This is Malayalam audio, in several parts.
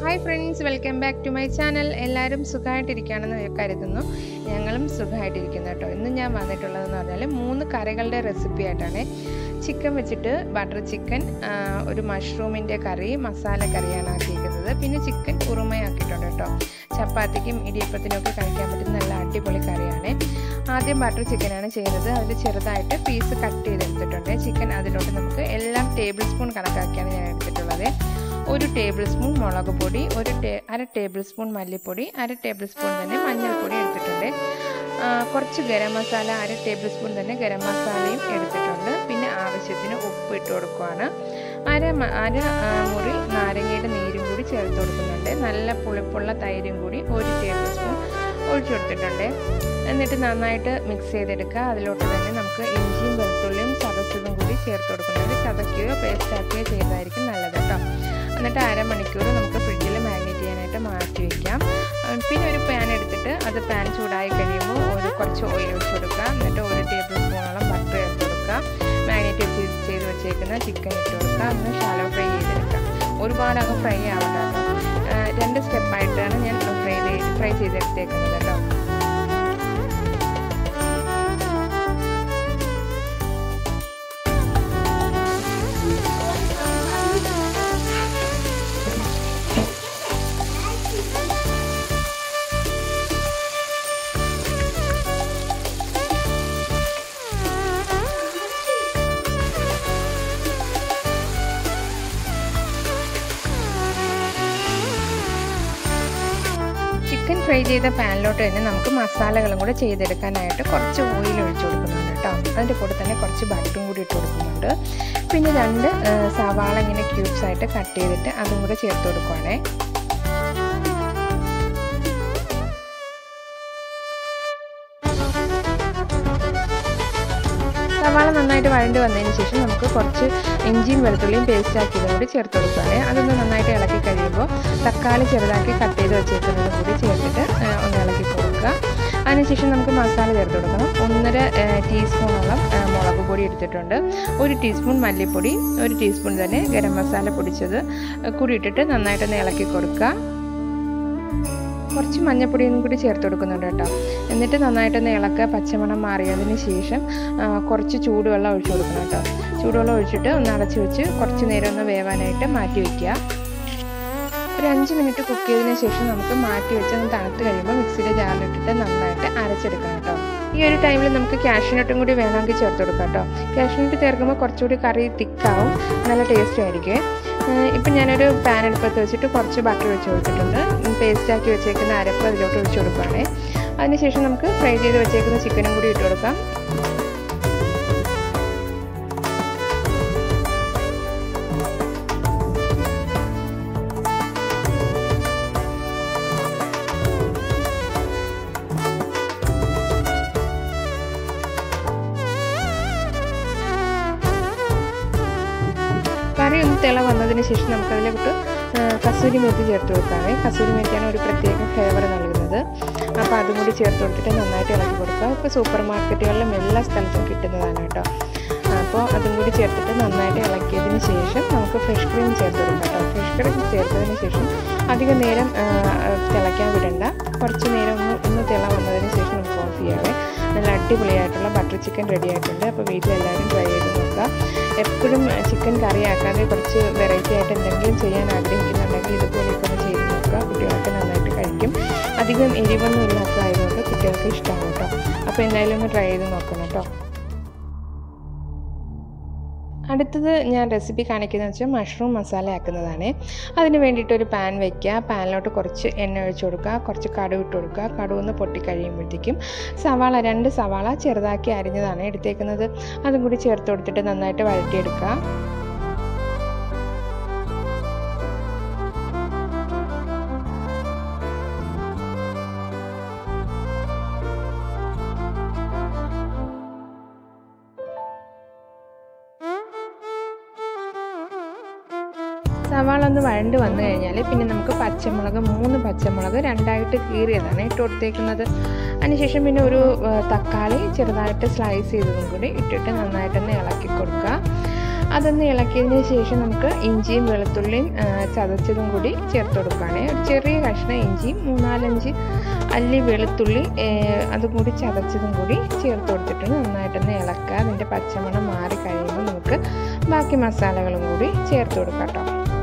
hi friends welcome back to my channel എല്ലാവരും സുഖമായിട്ടിരിക്കുകയാണെന്ന് കരുതുന്നു ഞങ്ങളും സുഖമായിട്ടിരിക്കുന്നു കേട്ടോ ഇന്ന് ഞാൻ വന്നിട്ടുള്ളതെന്ന് പറഞ്ഞാൽ മൂന്ന് കറികളുടെ റെസിപ്പി ആയിട്ടാണ് ചിക്കൻ വെച്ചിട്ട് ബട്ടർ ചിക്കൻ ഒരു മഷ്റൂമിൻ്റെ കറി മസാല കറിയാണ് ആക്കിയിരിക്കുന്നത് പിന്നെ ചിക്കൻ ഉറുമയാക്കിയിട്ടുണ്ട് കേട്ടോ ചപ്പാത്തിക്കും ഇടിയപ്പത്തിനും ഒക്കെ കഴിക്കാൻ പറ്റുന്ന നല്ല അടിപൊളി കറിയാണ് ആദ്യം ബട്ടർ ചിക്കനാണ് ചെയ്യുന്നത് അതിൽ ചെറുതായിട്ട് പീസ് കട്ട് ചെയ്തെടുത്തിട്ടുണ്ട് ചിക്കൻ അതിലോട്ട് നമുക്ക് എല്ലാം ടേബിൾ സ്പൂൺ കണക്കാക്കിയാണ് ഞാൻ എടുത്തിട്ടുള്ളത് ഒരു ടേബിൾ സ്പൂൺ മുളക് പൊടി ഒരു ടേ അര ടേബിൾ സ്പൂൺ മല്ലിപ്പൊടി അര ടേബിൾ സ്പൂൺ തന്നെ മഞ്ഞൾപ്പൊടി എടുത്തിട്ടുണ്ട് കുറച്ച് ഗരം മസാല അര ടേബിൾ സ്പൂൺ തന്നെ ഗരം മസാലയും എടുത്തിട്ടുണ്ട് പിന്നെ ആവശ്യത്തിന് ഉപ്പ് ഇട്ട് കൊടുക്കുകയാണ് അര അര മുറി നാരങ്ങയുടെ നീരും കൂടി ചേർത്ത് കൊടുക്കുന്നുണ്ട് നല്ല പുളിപ്പുള്ള തൈരും കൂടി ഒരു ടേബിൾ സ്പൂൺ ഒഴിച്ചു കൊടുത്തിട്ടുണ്ട് എന്നിട്ട് നന്നായിട്ട് മിക്സ് ചെയ്തെടുക്കുക അതിലോട്ട് തന്നെ നമുക്ക് ഇഞ്ചിയും വെളുത്തുള്ളിയും ചതച്ചതും കൂടി ചേർത്ത് കൊടുക്കുന്നുണ്ട് ചതക്കുകയോ പേസ്റ്റ് ആക്കുകയോ ചെയ്തായിരിക്കും നല്ലത് കേട്ടോ എന്നിട്ട് അരമണിക്കൂർ നമുക്ക് ഫ്രിഡ്ജിൽ മാഗ്നേറ്റ് ചെയ്യാനായിട്ട് മാറ്റി വയ്ക്കാം പിന്നെ ഒരു പാൻ എടുത്തിട്ട് അത് പാൻ ചൂടായി കഴിയുമ്പോൾ ഒരു കുറച്ച് ഓയിൽ ഒഴിച്ച് കൊടുക്കുക എന്നിട്ട് ഒരു ടേബിൾ സ്പൂണോളം ബട്ടർ ചേർത്ത് കൊടുക്കുക മാഗ്നേറ്റ് ചെയ്ത് ചെയ്ത് വെച്ചേക്കുന്ന ചിക്കൻ ഇട്ട് കൊടുക്കുക ഒന്ന് ഷാലോ ഫ്രൈ ചെയ്തെടുക്കുക ഒരുപാട് അങ്ങ് ഫ്രൈ ആവണ്ട കേട്ടോ രണ്ട് സ്റ്റെപ്പായിട്ടാണ് ഞാൻ ഫ്രൈ ചെയ്ത് ഫ്രൈ ചെയ്തെടുത്തേക്കുന്നത് കേട്ടോ ചിക്കൻ ഫ്രൈ ചെയ്ത പാനിലോട്ട് തന്നെ നമുക്ക് മസാലകളും കൂടെ ചെയ്തെടുക്കാനായിട്ട് കുറച്ച് ഓയിൽ ഒഴിച്ചു കൊടുക്കുന്നുണ്ട് കേട്ടോ അതിൻ്റെ കൂടെ തന്നെ കുറച്ച് ബട്ടറും കൂടി ഇട്ട് കൊടുക്കുന്നുണ്ട് പിന്നെ രണ്ട് സവാള ഇങ്ങനെ ക്യൂബ്സ് ആയിട്ട് കട്ട് ചെയ്തിട്ട് അതും കൂടെ ചേർത്ത് കൊടുക്കുവാണേ സവാള നന്നായിട്ട് വഴണ്ട് വന്നതിന് ശേഷം നമുക്ക് കുറച്ച് ഇഞ്ചിയും വെളുത്തുള്ളിയും പേസ്റ്റ് ആക്കിയതും കൂടി ചേർത്ത് കൊടുക്കുകയാണ് അതൊന്ന് നന്നായിട്ട് ഇളക്കി കഴിയുമ്പോൾ തക്കാളി ചെറുതാക്കി കട്ട് ചെയ്ത് വെച്ചേക്കുന്നതും കൂടി ചേർത്തിട്ട് ഒന്ന് ഇളക്കി കൊടുക്കുക അതിനുശേഷം നമുക്ക് മസാല ചേർത്ത് കൊടുക്കണം ഒന്നര ടീസ്പൂണോളം മുളക് പൊടി എടുത്തിട്ടുണ്ട് ഒരു ടീസ്പൂൺ മല്ലിപ്പൊടി ഒരു ടീസ്പൂൺ തന്നെ ഗരം മസാല പൊടിച്ചത് കൂടി ഇട്ടിട്ട് നന്നായിട്ടൊന്ന് ഇളക്കി കൊടുക്കുക കുറച്ച് മഞ്ഞപ്പൊടിയും കൂടി ചേർത്ത് കൊടുക്കുന്നുണ്ട് കേട്ടോ എന്നിട്ട് നന്നായിട്ടൊന്ന് ഇളക്കുക പച്ചമണം മാറിയതിന് ശേഷം കുറച്ച് ചൂടുവെള്ളം ഒഴിച്ചു കൊടുക്കണം കേട്ടോ ചൂടുവെള്ളം ഒഴിച്ചിട്ട് ഒന്ന് അടച്ച് വെച്ച് കുറച്ച് നേരം ഒന്ന് വേവാനായിട്ട് മാറ്റി വയ്ക്കുക ഒരു അഞ്ച് മിനിറ്റ് കുക്ക് ചെയ്തതിന് ശേഷം നമുക്ക് മാറ്റി വെച്ച് ഒന്ന് തണുത്ത് കഴിയുമ്പോൾ മിക്സിയുടെ ജാറിലിട്ടിട്ട് നന്നായിട്ട് അരച്ചെടുക്കാം കേട്ടോ ഈ ഒരു ടൈമിൽ നമുക്ക് കാഷ്യൂനട്ടും കൂടി വേണമെങ്കിൽ ചേർത്ത് കൊടുക്കാം കേട്ടോ കാഷ്യൂനട്ട് ചേർക്കുമ്പോൾ കുറച്ചുകൂടി കറി തിക്കാവും നല്ല ടേസ്റ്റും ആയിരിക്കും ഇപ്പം ഞാനൊരു പാൻ അടുപ്പത്ത് വെച്ചിട്ട് കുറച്ച് ബട്ടർ വെച്ച് കൊടുത്തിട്ടുണ്ട് പേസ്റ്റ് ആക്കി വെച്ചേക്കുന്ന അരപ്പ് അതിലോട്ട് ഒഴിച്ച് കൊടുക്കുകയാണേ അതിനുശേഷം നമുക്ക് ഫ്രൈ ചെയ്ത് വെച്ചേക്കുന്ന ചിക്കനും കൂടി ഇട്ട് കൊടുക്കാം കറി ഒന്ന് തിള വന്നതിന് ശേഷം നമുക്കതിലോട്ട് കസൂരി മെത്തി ചേർത്ത് കൊടുക്കാവേ കസൂരി മെത്തിയാണ് ഒരു പ്രത്യേക ഫ്ലേവർ നൽകുന്നത് അപ്പോൾ അതും കൂടി ചേർത്ത് കൊടുത്തിട്ട് നന്നായിട്ട് ഇളക്കി കൊടുക്കുക ഇപ്പോൾ സൂപ്പർ മാർക്കറ്റുകളിലും എല്ലാ സ്ഥലത്തും കിട്ടുന്നതാണ് കേട്ടോ അപ്പോൾ അതും കൂടി ചേർത്തിട്ട് നന്നായിട്ട് ഇളക്കിയതിന് ശേഷം നമുക്ക് ഫ്രഷ് ക്രീം ചേർത്ത് കൊടുക്കാം കേട്ടോ ഫ്രഷ് ക്രീം ചേർത്തതിന് ശേഷം അധികം നേരം തിളയ്ക്കാൻ വിടണ്ട കുറച്ച് നേരം ഒന്ന് ഒന്ന് തിള വന്നതിന് ശേഷം നമുക്ക് ഓഫ് ചെയ്യാവേ നല്ല അടിപൊളിയായിട്ടുള്ള ബട്ടർ ചിക്കൻ റെഡി ആയിട്ടുണ്ട് അപ്പോൾ വീട്ടിലെല്ലാവരും ട്രൈ ചെയ്ത് നോക്കുക എപ്പോഴും ചിക്കൻ കറി ആക്കാതെ കുറച്ച് വെറൈറ്റി ആയിട്ട് എന്തെങ്കിലും ചെയ്യാൻ ആഗ്രഹിക്കുന്നുണ്ടെങ്കിൽ ഇതുപോലെയൊക്കെ ഒന്ന് ചെയ്ത് നോക്കുക കുട്ടികളൊക്കെ നന്നായിട്ട് കഴിക്കും അധികം എരിവൊന്നും ഇല്ലാത്തതായതുകൊണ്ട് കുട്ടികൾക്ക് ഇഷ്ടമാണ് കേട്ടോ അപ്പോൾ എന്തായാലും ഒന്ന് ട്രൈ ചെയ്ത് നോക്കണം കേട്ടോ അടുത്തത് ഞാൻ റെസിപ്പി കാണിക്കുന്നത് വെച്ചാൽ മഷ്റൂം മസാല ആക്കുന്നതാണ് അതിന് വേണ്ടിയിട്ട് ഒരു പാൻ വയ്ക്കുക പാനിലോട്ട് കുറച്ച് എണ്ണ ഒഴിച്ച് കൊടുക്കുക കുറച്ച് കടുവ് ഇട്ട് കൊടുക്കുക കടുവ് ഒന്ന് പൊട്ടിക്കഴിയുമ്പോഴത്തേക്കും സവാള രണ്ട് സവാള ചെറുതാക്കി അരിഞ്ഞതാണ് എടുത്തേക്കുന്നത് അതും കൂടി ചേർത്ത് കൊടുത്തിട്ട് നന്നായിട്ട് വഴറ്റിയെടുക്കുക സവാള ഒന്ന് വഴണ്ട് വന്നു കഴിഞ്ഞാൽ പിന്നെ നമുക്ക് പച്ചമുളക് മൂന്ന് പച്ചമുളക് രണ്ടായിട്ട് കീറിയതാണ് ഇട്ട് കൊടുത്തേക്കുന്നത് അതിനുശേഷം പിന്നെ ഒരു തക്കാളി ചെറുതായിട്ട് സ്ലൈസ് ചെയ്തതും കൂടി ഇട്ടിട്ട് നന്നായിട്ടൊന്ന് ഇളക്കി കൊടുക്കുക അതൊന്ന് ഇളക്കിയതിന് ശേഷം നമുക്ക് ഇഞ്ചിയും വെളുത്തുള്ളിയും ചതച്ചതും കൂടി ചേർത്ത് കൊടുക്കുകയാണ് ഒരു ചെറിയ കഷ്ണം ഇഞ്ചിയും മൂന്നാലഞ്ച് അല്ലി വെളുത്തുള്ളി അതും കൂടി ചതച്ചതും കൂടി ചേർത്ത് കൊടുത്തിട്ട് നന്നായിട്ടൊന്ന് ഇളക്കുക അതിൻ്റെ പച്ചമണം മാറി കഴിയുമ്പോൾ നമുക്ക് ബാക്കി മസാലകളും കൂടി ചേർത്ത് കൊടുക്കാം കേട്ടോ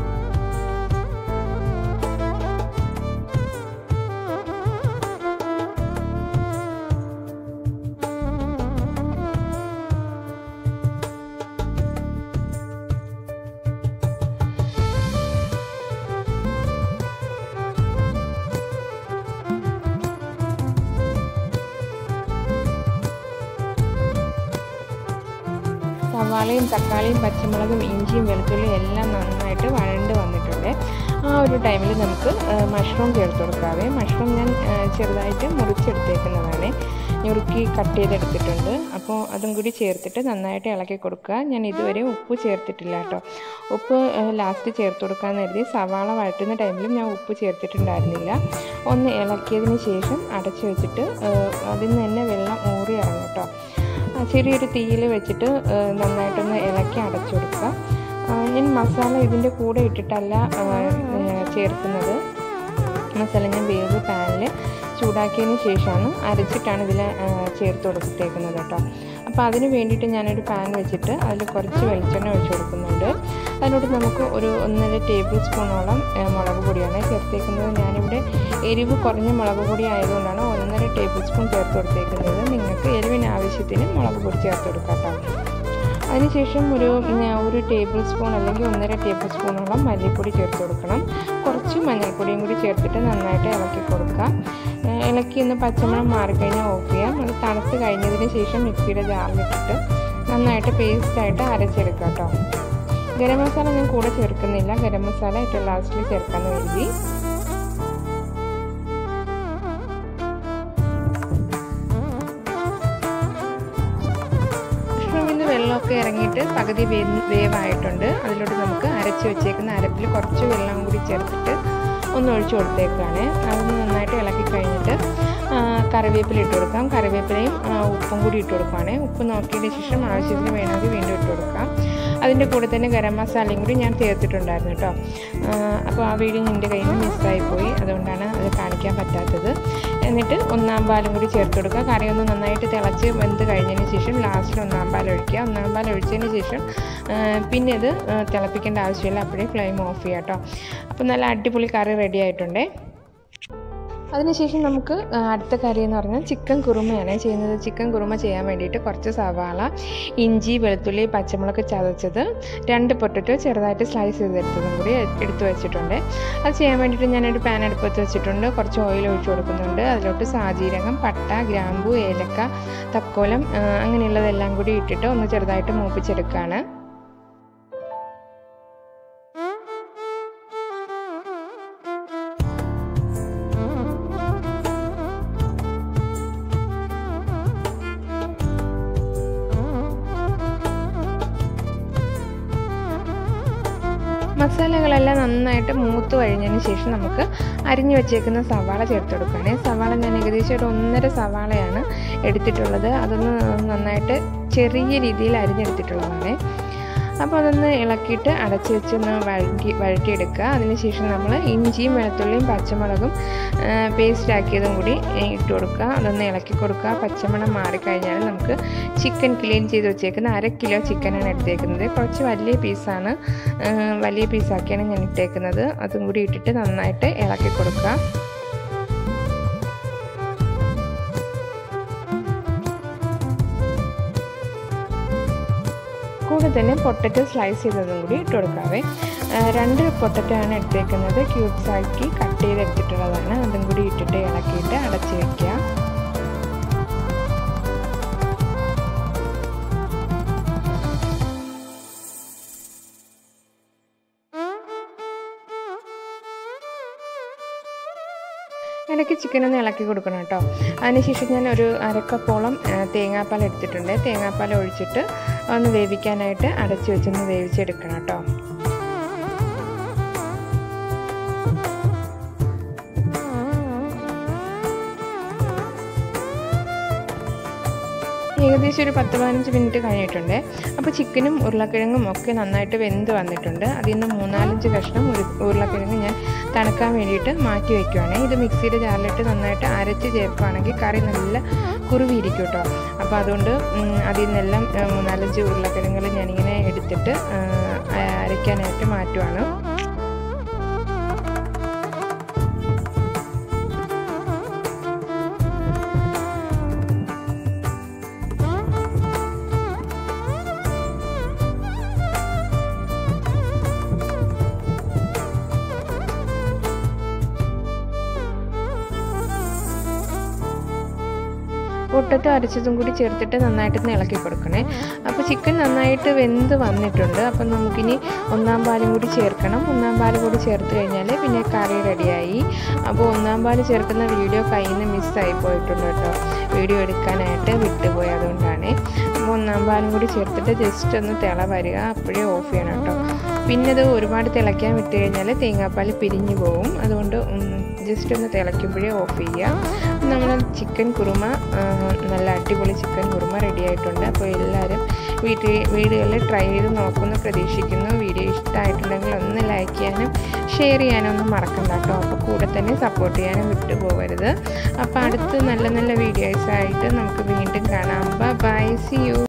സവാളയും തക്കാളിയും പച്ചമുളകും ഇഞ്ചിയും വെളുത്തുള്ളിയും എല്ലാം നന്നായിട്ട് വഴണ്ട് വന്നിട്ടുണ്ട് ആ ഒരു ടൈമിൽ നമുക്ക് മഷ്റൂം ചേർത്ത് കൊടുക്കാവേ മഷ്റൂം ഞാൻ ചെറുതായിട്ട് മുറിച്ചെടുത്തേക്കുന്നതാണ് ഞുറുക്കി കട്ട് ചെയ്തെടുത്തിട്ടുണ്ട് അപ്പോൾ അതും കൂടി ചേർത്തിട്ട് നന്നായിട്ട് ഇളക്കി കൊടുക്കുക ഞാൻ ഇതുവരെ ഉപ്പ് ചേർത്തിട്ടില്ല കേട്ടോ ഉപ്പ് ലാസ്റ്റ് ചേർത്ത് കൊടുക്കാമെന്ന് കരുതി സവാള വഴറ്റുന്ന ടൈമിലും ഞാൻ ഉപ്പ് ചേർത്തിട്ടുണ്ടായിരുന്നില്ല ഒന്ന് ഇളക്കിയതിന് ശേഷം അടച്ചു വെച്ചിട്ട് അതിൽ നിന്ന് തന്നെ വെള്ളം ഊറി ഇറങ്ങും കേട്ടോ ചെറിയൊരു തീയിൽ വെച്ചിട്ട് നന്നായിട്ടൊന്ന് ഇളക്കി അടച്ചു കൊടുക്കുക ഞാൻ മസാല ഇതിൻ്റെ കൂടെ ഇട്ടിട്ടല്ല ചേർക്കുന്നത് മസാല ഞാൻ വേവ് പാനിൽ ചൂടാക്കിയതിന് ശേഷമാണ് അരച്ചിട്ടാണ് ഇതിൽ ചേർത്ത് കൊടുത്തേക്കുന്നത് കേട്ടോ അപ്പോൾ അതിന് വേണ്ടിയിട്ട് ഞാനൊരു പാൻ വെച്ചിട്ട് അതിൽ കുറച്ച് വെളിച്ചെണ്ണ ഒഴിച്ച് കൊടുക്കുന്നുണ്ട് അതിനോട് നമുക്ക് ഒരു ഒന്നര ടേബിൾ സ്പൂണോളം മുളക് പൊടിയാണ് ചേർത്തേക്കുന്നത് ഞാനിവിടെ എരിവ് കുറഞ്ഞ മുളക് പൊടി ആയതുകൊണ്ടാണ് ഒന്നര ടേബിൾ സ്പൂൺ ചേർത്ത് കൊടുത്തേക്കുന്നത് നിങ്ങൾക്ക് എരിവിന് ആവശ്യത്തിന് മുളക് പൊടി ചേർത്ത് കൊടുക്കാം കേട്ടോ അതിനുശേഷം ഒരു ഒരു ടേബിൾ സ്പൂൺ അല്ലെങ്കിൽ ഒന്നര ടേബിൾ സ്പൂണോളം മല്ലിപ്പൊടി ചേർത്ത് കൊടുക്കണം കുറച്ച് മഞ്ഞൾപ്പൊടിയും കൂടി ചേർത്തിട്ട് നന്നായിട്ട് ഇളക്കി കൊടുക്കാം ഇളക്കി ഒന്ന് പച്ചമണം മാറിക്കഴിഞ്ഞാൽ ഓഫ് ചെയ്യാം അത് തണുത്ത് കഴിഞ്ഞതിന് ശേഷം മിക്സിയുടെ ജാറിലിട്ടിട്ട് നന്നായിട്ട് പേസ്റ്റായിട്ട് അരച്ചെടുക്കാം കേട്ടോ ഗരം മസാല ഞാൻ കൂടെ ചേർക്കുന്നില്ല ഗരം മസാല ഏറ്റവും ലാസ്റ്റിൽ ചേർക്കാമെന്ന് കരുതി വെള്ളമൊക്കെ ഇറങ്ങിയിട്ട് പകുതി വേവായിട്ടുണ്ട് അതിലോട്ട് നമുക്ക് അരച്ച് വെച്ചേക്കുന്ന അരപ്പിൽ കുറച്ച് വെള്ളം കൂടി ചേർത്തിട്ട് ഒന്ന് ഒഴിച്ചു കൊടുത്തേക്കാണ് അതൊന്ന് നന്നായിട്ട് ഇളക്കി കഴിഞ്ഞിട്ട് കറിവേപ്പില ഇട്ട് കൊടുക്കാം കറിവേപ്പിലയും ഉപ്പും കൂടി ഇട്ട് കൊടുക്കുകയാണ് ഉപ്പ് നോക്കിയതിന് ശേഷം ആവശ്യത്തിന് വേണമെങ്കിൽ വീണ്ടും ഇട്ട് കൊടുക്കാം അതിൻ്റെ കൂടെ തന്നെ ഗരം മസാലയും കൂടി ഞാൻ ചേർത്തിട്ടുണ്ടായിരുന്നു കേട്ടോ അപ്പോൾ ആ വീഡിയോ എൻ്റെ കയ്യിൽ നിന്ന് മിസ്സായി പോയി അതുകൊണ്ടാണ് അത് കാണിക്കാൻ പറ്റാത്തത് എന്നിട്ട് ഒന്നാം പാലും കൂടി ചേർത്ത് കൊടുക്കുക കറി ഒന്ന് നന്നായിട്ട് തിളച്ച് വെന്ത് കഴിഞ്ഞതിന് ശേഷം ലാസ്റ്റിൽ ഒന്നാം പാൽ ഒഴിക്കുക ഒന്നാം പാൽ ഒഴിച്ചതിന് ശേഷം പിന്നെ അത് തിളപ്പിക്കേണ്ട ആവശ്യമില്ല അപ്പോഴേ ഫ്ലെയിം ഓഫ് ചെയ്യാം കേട്ടോ അപ്പോൾ നല്ല അടിപൊളി കറി റെഡി ആയിട്ടുണ്ടേ അതിനുശേഷം നമുക്ക് അടുത്ത കറി എന്ന് പറഞ്ഞാൽ ചിക്കൻ കുറുമയാണ് ചെയ്യുന്നത് ചിക്കൻ കുറുമ ചെയ്യാൻ വേണ്ടിയിട്ട് കുറച്ച് സവാള ഇഞ്ചി വെളുത്തുള്ളി പച്ചമുളക് ചതച്ചത് രണ്ട് പൊട്ടറ്റോ ചെറുതായിട്ട് സ്ലൈസ് ചെയ്തെടുത്തതും കൂടി എടുത്തു വെച്ചിട്ടുണ്ട് അത് ചെയ്യാൻ വേണ്ടിയിട്ട് ഞാനൊരു പാൻ അടുപ്പത്ത് വെച്ചിട്ടുണ്ട് കുറച്ച് ഓയിൽ ഒഴിച്ചു കൊടുക്കുന്നുണ്ട് അതിലോട്ട് സാജീരകം പട്ട ഗ്രാമ്പു ഏലക്ക തക്കോലം അങ്ങനെയുള്ളതെല്ലാം കൂടി ഇട്ടിട്ട് ഒന്ന് ചെറുതായിട്ട് മൂപ്പിച്ചെടുക്കുകയാണ് മസാലകളെല്ലാം നന്നായിട്ട് മൂത്ത് കഴിഞ്ഞതിന് ശേഷം നമുക്ക് അരിഞ്ഞു വെച്ചേക്കുന്ന സവാള ചേർത്ത് കൊടുക്കുകയാണ് സവാള ഞാൻ ഏകദേശം ഒരു ഒന്നര സവാളയാണ് എടുത്തിട്ടുള്ളത് അതൊന്ന് നന്നായിട്ട് ചെറിയ രീതിയിൽ അരിഞ്ഞെടുത്തിട്ടുള്ളതാണ് അപ്പോൾ അതൊന്ന് ഇളക്കിയിട്ട് അടച്ച് വെച്ചൊന്ന് വഴറ്റി വഴറ്റിയെടുക്കുക അതിനുശേഷം നമ്മൾ ഇഞ്ചിയും വെളുത്തുള്ളിയും പച്ചമുളകും പേസ്റ്റ് ആക്കിയതും കൂടി ഇട്ട് കൊടുക്കുക അതൊന്ന് ഇളക്കി കൊടുക്കുക പച്ചമണം മാറിക്കഴിഞ്ഞാൽ നമുക്ക് ചിക്കൻ ക്ലീൻ ചെയ്ത് വെച്ചേക്കുന്ന അര കിലോ ചിക്കനാണ് എടുത്തേക്കുന്നത് കുറച്ച് വലിയ പീസാണ് വലിയ പീസാക്കിയാണ് ഞാൻ ഇട്ടേക്കുന്നത് അതും കൂടി ഇട്ടിട്ട് നന്നായിട്ട് ഇളക്കി കൊടുക്കുക കൂടെ തന്നെ പൊട്ടറ്റോ സ്ലൈസ് ചെയ്തതും കൂടി ഇട്ട് കൊടുക്കാവേ രണ്ട് പൊട്ടറ്റോ ആണ് എടുത്തേക്കുന്നത് ക്യൂബ്സ് ആക്കി കട്ട് ചെയ്തെടുത്തിട്ടുള്ളതാണ് അതും കൂടി ഇട്ടിട്ട് ഇളക്കിയിട്ട് അടച്ച് വയ്ക്കുക ഇടയ്ക്ക് ചിക്കൻ ഒന്ന് ഇളക്കി കൊടുക്കണം കേട്ടോ അതിനുശേഷം ഞാൻ ഒരു അരക്കപ്പോളം തേങ്ങാപ്പാൽ എടുത്തിട്ടുണ്ട് തേങ്ങാപ്പാൽ ഒഴിച്ചിട്ട് ഒന്ന് വേവിക്കാനായിട്ട് അടച്ചു വെച്ചൊന്ന് വേവിച്ചെടുക്കണം കേട്ടോ ഏകദേശം ഒരു പത്ത് പതിനഞ്ച് മിനിറ്റ് കഴിഞ്ഞിട്ടുണ്ട് അപ്പോൾ ചിക്കനും ഉരുളക്കിഴങ്ങും ഒക്കെ നന്നായിട്ട് വെന്ത് വന്നിട്ടുണ്ട് അതിൽ നിന്ന് മൂന്നാലഞ്ച് കഷ്ണം ഉരു ഉരുളക്കിഴങ്ങ് ഞാൻ തണുക്കാൻ വേണ്ടിയിട്ട് മാറ്റി വയ്ക്കുവാണ് ഇത് മിക്സിയുടെ ജാറിലിട്ട് നന്നായിട്ട് അരച്ച് ചേർക്കുകയാണെങ്കിൽ കറി നല്ല കുറുവിയിരിക്കും കേട്ടോ അപ്പോൾ അതുകൊണ്ട് അതിൽ നിന്നെല്ലാം മൂന്നാലഞ്ച് ഉരുളക്കിഴങ്ങുകൾ ഞാനിങ്ങനെ എടുത്തിട്ട് അരയ്ക്കാനായിട്ട് മാറ്റുവാണ് പൊട്ടറ്റോ അരച്ചതും കൂടി ചേർത്തിട്ട് നന്നായിട്ട് ഇളക്കി കൊടുക്കണേ അപ്പോൾ ചിക്കൻ നന്നായിട്ട് വെന്ത് വന്നിട്ടുണ്ട് അപ്പം നമുക്കിനി ഒന്നാം പാലും കൂടി ചേർക്കണം ഒന്നാം പാൽ കൂടി ചേർത്ത് കഴിഞ്ഞാൽ പിന്നെ കറി റെഡിയായി അപ്പോൾ ഒന്നാം പാൽ ചേർക്കുന്ന വീഡിയോ കയ്യിൽ നിന്ന് മിസ്സായി പോയിട്ടുണ്ട് കേട്ടോ വീഡിയോ എടുക്കാനായിട്ട് വിട്ടുപോയി അതുകൊണ്ടാണ് അപ്പോൾ ഒന്നാം പാലും കൂടി ചേർത്തിട്ട് ജസ്റ്റ് ഒന്ന് തിള വരിക അപ്പോഴേ ഓഫ് ചെയ്യണം കേട്ടോ പിന്നെ ഇത് ഒരുപാട് തിളയ്ക്കാൻ വിട്ട് കഴിഞ്ഞാൽ തേങ്ങാപ്പാൽ പിരിഞ്ഞു പോകും അതുകൊണ്ട് ജസ്റ്റ് ഒന്ന് തിളയ്ക്കുമ്പോഴേ ഓഫ് ചെയ്യുക നമ്മൾ ചിക്കൻ കുറുമ നല്ല അടിപൊളി ചിക്കൻ കുറുമ റെഡി ആയിട്ടുണ്ട് അപ്പോൾ എല്ലാവരും വീട്ടിൽ വീടുകളിൽ ട്രൈ ചെയ്ത് നോക്കുമെന്ന് പ്രതീക്ഷിക്കുന്നു വീഡിയോ ഇഷ്ടമായിട്ടുണ്ടെങ്കിൽ ഒന്ന് ലൈക്ക് ചെയ്യാനും ഷെയർ ചെയ്യാനും ഒന്നും മറക്കണ്ട കേട്ടോ അപ്പോൾ കൂടെ തന്നെ സപ്പോർട്ട് ചെയ്യാനും വിട്ടു പോകരുത് അപ്പോൾ അടുത്ത് നല്ല നല്ല വീഡിയോസായിട്ട് നമുക്ക് വീണ്ടും കാണാം ബൈ സി യു